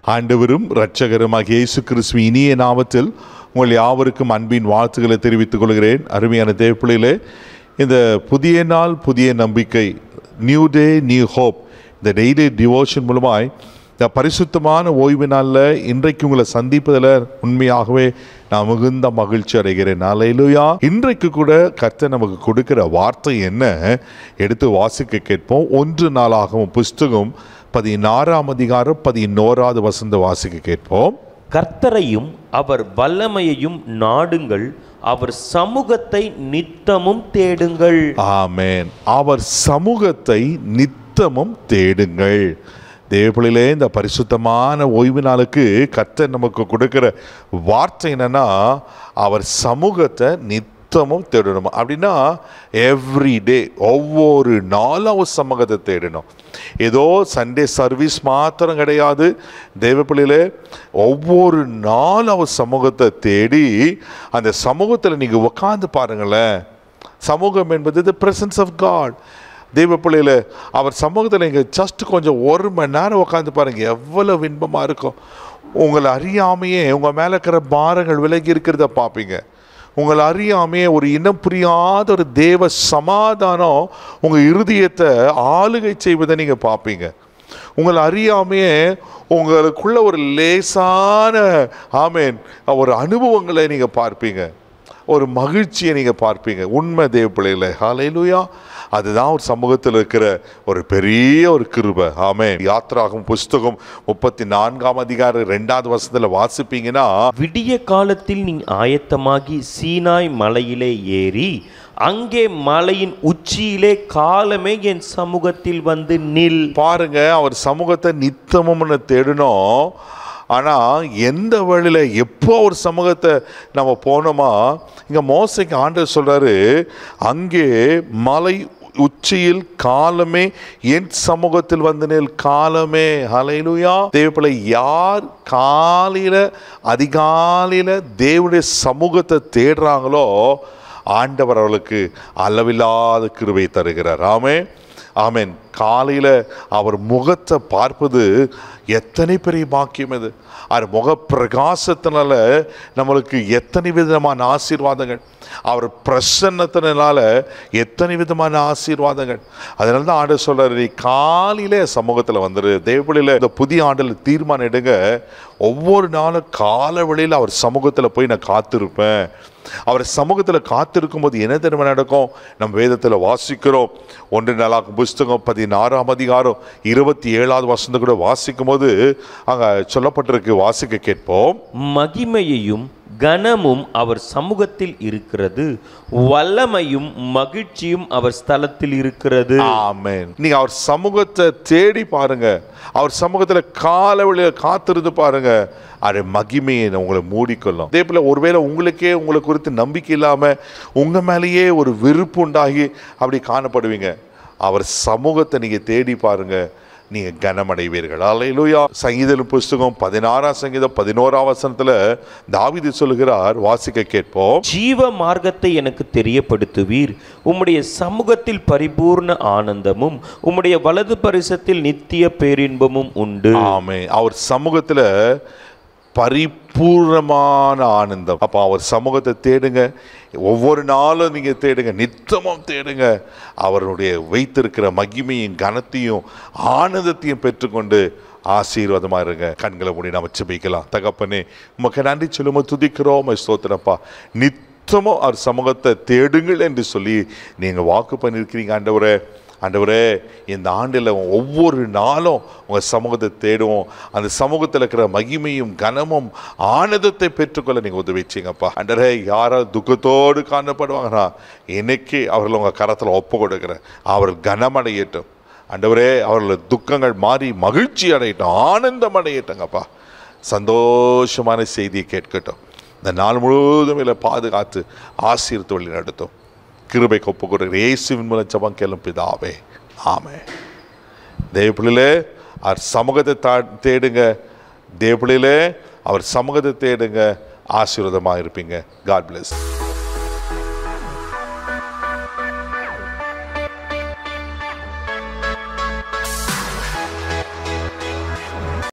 ஆண்டவரும் இரட்சகருமாகிய இயேசு கிறிஸ்துவ இனிய நாமத்தில் உங்கள் யாவருக்கும் அன்பின் வாழ்த்துக்களை தெரிவித்துக் கொள்கிறேன் அருமையான தேவப்பிள்ளைகளே இந்த புதிய நாள் புதிய நம்பிக்கை நியூ டே நியூ ஹோப் இந்த டெய்லி டிவோஷன் மூலமாய் இந்த பரிசுத்தமான ஓய்வு நாளில் இன்றைக்கு உங்களை சந்திப்பதில் உண்மையாகவே நான் மிகுந்த மகிழ்ச்சி அடைகிறேன் நாளையிலுயா இன்றைக்கு கூட கர்த்தர் நமக்கு கொடுக்கிற வார்த்தை என்ன எடுத்து வாசிக்க கேட்போம் ஒன்று நாளாகவும் புஸ்தகம் பதினாறாம் அதிகாரம் பதினோராவது வசந்த வாசிக்க கேட்போம் கர்த்தரையும் அவர் வல்லமையையும் நாடுங்கள் அவர் சமூகத்தை நித்தமும் தேடுங்கள் ஆமென் அவர் சமூகத்தை நித்தமும் தேடுங்கள் தேவப்பிள்ளையிலே இந்த பரிசுத்தமான ஓய்வு நாளுக்கு கர்த்தர் நமக்கு கொடுக்கிற வார்த்தை என்னன்னா அவர் சமூகத்தை நித்தமும் தேடணும் அப்படின்னா எவ்ரி டே ஒவ்வொரு நாளும் அவர் சமூகத்தை தேடணும் ஏதோ சண்டே சர்வீஸ் மாத்திரம் கிடையாது தேவப்பிள்ளையிலே ஒவ்வொரு நாளும் அவர் சமூகத்தை தேடி அந்த சமூகத்தில் நீங்கள் உட்காந்து பாருங்களேன் சமூகம் என்பது த பிரசன்ஸ் ஆஃப் காட் தெய்வ பிள்ளையில அவர் சமூகத்தில் நீங்கள் ஜஸ்ட் கொஞ்சம் ஒரு மணி நேரம் உட்காந்து பாருங்க எவ்வளவு இன்பமாக இருக்கும் உங்களை அறியாமையே உங்கள் மேலே இருக்கிற பாரங்கள் விலகி இருக்கிறத பார்ப்பீங்க உங்களை அறியாமையே ஒரு இனம் புரியாத ஒரு தேவ சமாதானம் உங்கள் இருதயத்தை ஆளுகை செய்வதை நீங்கள் பார்ப்பீங்க உங்களை அறியாமையே உங்களுக்குள்ள ஒரு லேசான ஆமேன் ஒரு அனுபவங்களை நீங்கள் பார்ப்பீங்க ஒரு மகிழ்ச்சியை நீங்கள் பார்ப்பீங்க உண்மை தேவ பிள்ளைகளை ஹalleluya அதுதான் ஒரு சமூகத்தில் இருக்கிற ஒரு பெரிய ஒரு கிருபை ஆமே யாத்ராகும் புஸ்தகம் முப்பத்தி நான்காம் அதிகாரம் ரெண்டாவது வருஷத்தில் வாசிப்பீங்கன்னா விடிய காலத்தில் நீ ஆயத்தமாகி சீனாய் மலையிலே ஏறி அங்கே மலையின் உச்சியிலே காலமே என் சமூகத்தில் வந்து நில் பாருங்க அவர் சமூகத்தை நித்தமும் தேடணும் ஆனால் எந்த வழியில் எப்போ ஒரு சமூகத்தை நம்ம போனோமா இங்கே மோசைக்கு ஆண்டவர் சொல்கிறாரு அங்கே மலை உச்சியில் காலமே என் சமூகத்தில் வந்து நெல் காலமே ஹலையிலுயா தேவப்பிள்ளை யார் காலையில் அதிகாலையில் தேவனுடைய சமூகத்தை தேடுறாங்களோ ஆண்டவர் அவளுக்கு அளவில்லாத கிருபை தருகிறார் ஆமே ஆமென் காலையில் அவர் முகத்தை பார்ப்பது எத்தனை பெரிய பாக்கியம் இது அவர் முக பிரகாசத்தினால நம்மளுக்கு எத்தனை விதமான ஆசீர்வாதங்கள் அவர் பிரசன்னத்தினால எத்தனை விதமான ஆசீர்வாதங்கள் அதனால தான் ஆண்டு சொல்றாரு நீ காலையில சமூகத்தில் வந்துரு தேவப்படியில் இந்த புதிய ஆண்டில் தீர்மானம் எடுங்க ஒவ்வொரு நாளும் கால வேளையில் அவர் சமூகத்தில் போய் நான் காத்திருப்பேன் அவர் சமூகத்தில் காத்திருக்கும் போது என்ன தெரியுமா நடக்கும் நம்ம வேதத்தில் வாசிக்கிறோம் ஒன்று நாளாகும் புஸ்தகம் பதினாறாம் அதிகாரம் இருபத்தி ஏழாவது வசந்த கூட வாசிக்கும் போது அங்கே சொல்லப்பட்டிருக்கு வாசிக்க கேட்போம் மகிமையையும் கனமும் அவர் சமூகத்தில் இருக்கிறது வல்லமையும் மகிழ்ச்சியும் அவர் ஸ்தலத்தில் இருக்கிறது ஆமென் நீங்க அவர் சமூகத்தை தேடி பாருங்க அவர் சமூகத்துல கால வழியில காத்திருந்து பாருங்க அது மகிமையை உங்களை மூடிக்கொள்ளும் அதே போல ஒருவேளை உங்களுக்கே உங்களை குறித்து நம்பிக்கை இல்லாம உங்க மேலேயே ஒரு வெறுப்பு உண்டாகி அப்படி காணப்படுவீங்க அவர் சமூகத்தை நீங்க தேடி பாருங்க நீங்க கனமடைவீர்கள் அல்லேலூயா சங்கீதம் புஸ்தகம் பதினாறாம் சங்கீதம் பதினோராம் வசனத்துல தாவீது சொல்லுகிறார் வாசிக்க கேட்போம் ஜீவ மார்க்கத்தை எனக்கு தெரியப்படுத்துவீர் உம்முடைய சமூகத்தில் பரிபூர்ண ஆனந்தமும் உம்முடைய வலது பரிசத்தில் நித்திய பேரின்பமும் உண்டு ஆமே அவர் சமூகத்துல பரிபூர்ணமான ஆனந்தம் அப்போ அவர் சமூகத்தை தேடுங்க ஒவ்வொரு நாளும் நீங்க தேடுங்க நித்தமும் தேடுங்க அவருடைய வைத்திருக்கிற மகிமையும் கனத்தையும் ஆனந்தத்தையும் பெற்றுக்கொண்டு ஆசீர்வாதமா இருங்க கண்களை மூடி நம்ம செபிக்கலாம் தகப்பனே உமக்கு நன்றி சொல்லும்போது துதிக்கிறோம் ஸ்தோத்திரப்பா நித்தமும் அவர் சமூகத்தை தேடுங்கள் என்று சொல்லி நீங்க வாக்கு பண்ணியிருக்கிறீங்க ஆண்டவரே ஆண்டவரே இந்த ஆண்டில் ஒவ்வொரு நாளும் உங்கள் சமூகத்தை தேடுவோம் அந்த சமூகத்தில் இருக்கிற மகிமையும் கனமும் ஆனந்தத்தை பெற்றுக்கொள்ள நீங்கள் உதவி செய்யுங்கப்பா ஆண்டவரே யாராவது துக்கத்தோடு காணப்படுவாங்கன்னா இன்னைக்கு அவர்கள் உங்கள் கரத்தில் ஒப்பு கொடுக்குறேன் அவர்கள் கனமடையட்டும் ஆண்டவரே அவர்கள் துக்கங்கள் மாறி மகிழ்ச்சி அடையட்டும் ஆனந்தம் அடையட்டுங்கப்பா சந்தோஷமான செய்தியை கேட்கட்டும் இந்த நாள் முழுவதும் இல்லை பாதுகாத்து ஆசீர்த்து வழி நடத்தும் கிருபை ஒப்பு கொடுக்கிற இயேசுவின் மூலம் ஜபம் கேளும் பிதாவே ஆமே தேவப்பிள்ளையிலே அவர் சமூகத்தை தா தேடுங்க தேவப்பிள்ளையிலே அவர் சமூகத்தை தேடுங்க ஆசீர்வாதமாக இருப்பீங்க காட் bless